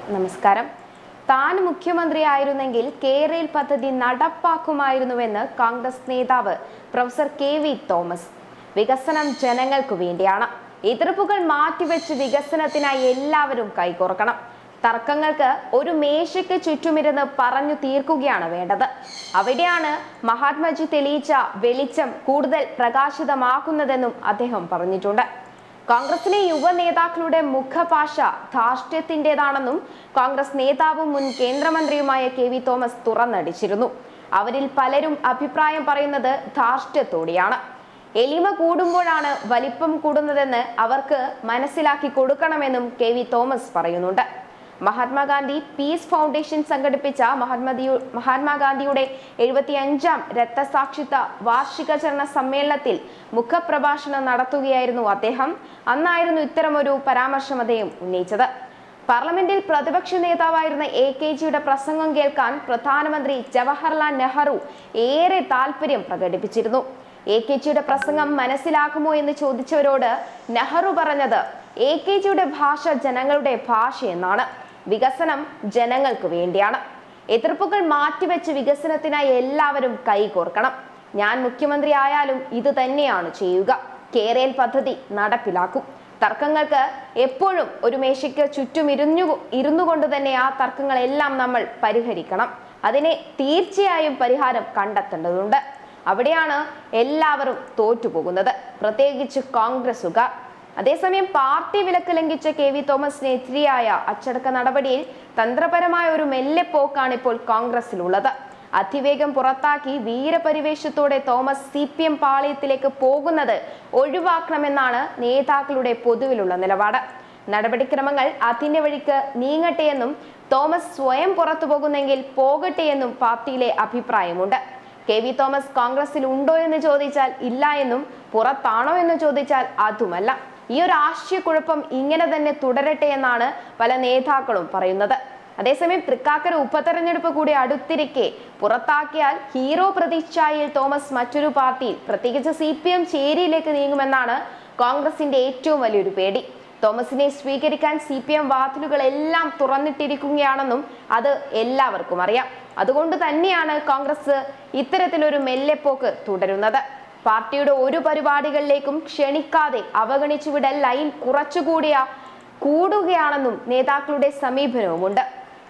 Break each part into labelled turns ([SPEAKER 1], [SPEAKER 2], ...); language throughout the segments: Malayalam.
[SPEAKER 1] നമസ്കാരം താൻ മുഖ്യമന്ത്രിയായിരുന്നെങ്കിൽ കേരയിൽ പദ്ധതി നടപ്പാക്കുമായിരുന്നുവെന്ന് കോൺഗ്രസ് നേതാവ് പ്രൊഫസർ കെ വി തോമസ് വികസനം ജനങ്ങൾക്കു വേണ്ടിയാണ് എതിർപ്പുകൾ മാറ്റിവെച്ച് വികസനത്തിനായി എല്ലാവരും കൈകോർക്കണം തർക്കങ്ങൾക്ക് ഒരു മേശയ്ക്ക് ചുറ്റുമിരുന്ന് പറഞ്ഞു തീർക്കുകയാണ് വേണ്ടത് അവിടെയാണ് മഹാത്മജി തെളിയിച്ച വെളിച്ചം കൂടുതൽ പ്രകാശിതമാക്കുന്നതെന്നും അദ്ദേഹം പറഞ്ഞിട്ടുണ്ട് കോൺഗ്രസിലെ യുവ നേതാക്കളുടെ മുഖഭാഷ ധാർഷ്ട്യത്തിൻ്റെതാണെന്നും കോൺഗ്രസ് നേതാവും മുൻ കേന്ദ്രമന്ത്രിയുമായ കെ വി തോമസ് തുറന്നടിച്ചിരുന്നു അവരിൽ പലരും അഭിപ്രായം പറയുന്നത് ധാർഷ്ട്യത്തോടെയാണ് എളിമ കൂടുമ്പോഴാണ് വലിപ്പം കൂടുന്നതെന്ന് അവർക്ക് മനസ്സിലാക്കി കൊടുക്കണമെന്നും കെ വി തോമസ് പറയുന്നുണ്ട് മഹാത്മാഗാന്ധി പീസ് ഫൗണ്ടേഷൻ സംഘടിപ്പിച്ച മഹാത്മതിയു മഹാത്മാഗാന്ധിയുടെ എഴുപത്തിയഞ്ചാം രക്തസാക്ഷിത്വ വാർഷികാചരണ സമ്മേളനത്തിൽ മുഖപ്രഭാഷണം നടത്തുകയായിരുന്നു അദ്ദേഹം അന്നായിരുന്നു ഇത്തരമൊരു പരാമർശം അദ്ദേഹം ഉന്നയിച്ചത് പാർലമെന്റിൽ പ്രതിപക്ഷ നേതാവായിരുന്ന എ കെ ജിയുടെ പ്രസംഗം കേൾക്കാൻ പ്രധാനമന്ത്രി ജവഹർലാൽ നെഹ്റു ഏറെ താല്പര്യം പ്രകടിപ്പിച്ചിരുന്നു എ കെ ജിയുടെ പ്രസംഗം മനസ്സിലാക്കുമോ എന്ന് ചോദിച്ചവരോട് നെഹ്റു പറഞ്ഞത് എ കെ ജിയുടെ ഭാഷ ജനങ്ങളുടെ ഭാഷ എന്നാണ് വികസനം ജനങ്ങൾക്ക് വേണ്ടിയാണ് എതിർപ്പുകൾ മാറ്റിവെച്ച് വികസനത്തിനായി എല്ലാവരും കൈകോർക്കണം ഞാൻ മുഖ്യമന്ത്രി ആയാലും ഇത് തന്നെയാണ് ചെയ്യുക കേരയിൽ പദ്ധതി നടപ്പിലാക്കും തർക്കങ്ങൾക്ക് എപ്പോഴും ഒരു മേശയ്ക്ക് ചുറ്റും ഇരുന്നു ഇരുന്നു കൊണ്ട് തന്നെ ആ തർക്കങ്ങളെല്ലാം നമ്മൾ പരിഹരിക്കണം അതിനെ തീർച്ചയായും പരിഹാരം കണ്ടെത്തേണ്ടതുണ്ട് അവിടെയാണ് എല്ലാവരും തോറ്റുപോകുന്നത് പ്രത്യേകിച്ച് കോൺഗ്രസുകാർ അതേസമയം പാർട്ടി വിലക്ക് ലംഘിച്ച കെ വി തോമസിനെതിരെയായ അച്ചടക്ക നടപടിയിൽ തന്ത്രപരമായ ഒരു മെല്ലെപ്പോക്കാണ് ഇപ്പോൾ കോൺഗ്രസിലുള്ളത് അതിവേഗം പുറത്താക്കി വീരപരിവേഷത്തോടെ തോമസ് സി പി എം പാളയത്തിലേക്ക് പോകുന്നത് ഒഴിവാക്കണമെന്നാണ് നേതാക്കളുടെ പൊതുവിലുള്ള നിലപാട് നടപടിക്രമങ്ങൾ അതിന്റെ വഴിക്ക് നീങ്ങട്ടെ എന്നും തോമസ് സ്വയം പുറത്തു പോകുന്നെങ്കിൽ പോകട്ടെ എന്നും പാർട്ടിയിലെ അഭിപ്രായമുണ്ട് കെ വി തോമസ് കോൺഗ്രസിൽ ഉണ്ടോ എന്ന് ചോദിച്ചാൽ ഇല്ല എന്നും പുറത്താണോ എന്ന് ചോദിച്ചാൽ അതുമല്ല ഈ ഒരു ആശയക്കുഴപ്പം ഇങ്ങനെ തന്നെ തുടരട്ടെ എന്നാണ് പല നേതാക്കളും പറയുന്നത് അതേസമയം തൃക്കാക്കര ഉപതെരഞ്ഞെടുപ്പ് കൂടി അടുത്തിരിക്കെ പുറത്താക്കിയാൽ ഹീറോ പ്രതീക്ഷയിൽ തോമസ് മറ്റൊരു പാർട്ടിയിൽ പ്രത്യേകിച്ച് സി പി എം ചേരിയിലേക്ക് നീങ്ങുമെന്നാണ് കോൺഗ്രസിന്റെ ഏറ്റവും വലിയൊരു പേടി തോമസിനെ സ്വീകരിക്കാൻ സി പി എം വാതിലുകളെല്ലാം തുറന്നിട്ടിരിക്കുകയാണെന്നും അത് എല്ലാവർക്കും അറിയാം അതുകൊണ്ട് തന്നെയാണ് കോൺഗ്രസ് ഇത്തരത്തിലൊരു മെല്ലെപ്പോക്ക് തുടരുന്നത് പാർട്ടിയുടെ ഒരു പരിപാടികളിലേക്കും ക്ഷണിക്കാതെ അവഗണിച്ചു വിടൽ ലൈൻ കുറച്ചുകൂടിയ കൂടുകയാണെന്നും നേതാക്കളുടെ സമീപനവുമുണ്ട്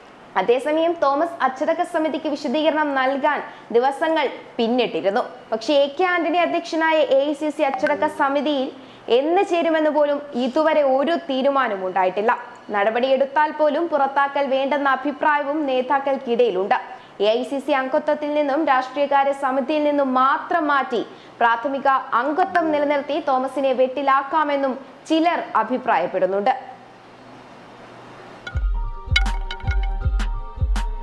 [SPEAKER 1] അതേസമയം തോമസ് അച്ചടക്ക സമിതിക്ക് വിശദീകരണം നൽകാൻ ദിവസങ്ങൾ പിന്നിട്ടിരുന്നു പക്ഷേ എ കെ ആന്റണി അധ്യക്ഷനായ എ ഐ സി സി അച്ചടക്ക സമിതിയിൽ എന്ന് ചേരുമെന്ന് പോലും ഇതുവരെ ഒരു തീരുമാനവും ഉണ്ടായിട്ടില്ല നടപടിയെടുത്താൽ പോലും പുറത്താക്കൽ വേണ്ടെന്ന അഭിപ്രായവും നേതാക്കൾക്കിടയിലുണ്ട് എ ഐ സി സി അംഗത്വത്തിൽ നിന്നും രാഷ്ട്രീയകാര്യ സമിതിയിൽ നിന്നും മാത്രം മാറ്റി പ്രാഥമിക അംഗത്വം നിലനിർത്തി തോമസിനെ വെട്ടിലാക്കാമെന്നും ചിലർ അഭിപ്രായപ്പെടുന്നുണ്ട്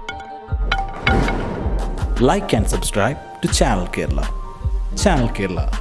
[SPEAKER 2] like and subscribe to Channel Kerala. Channel Kerala,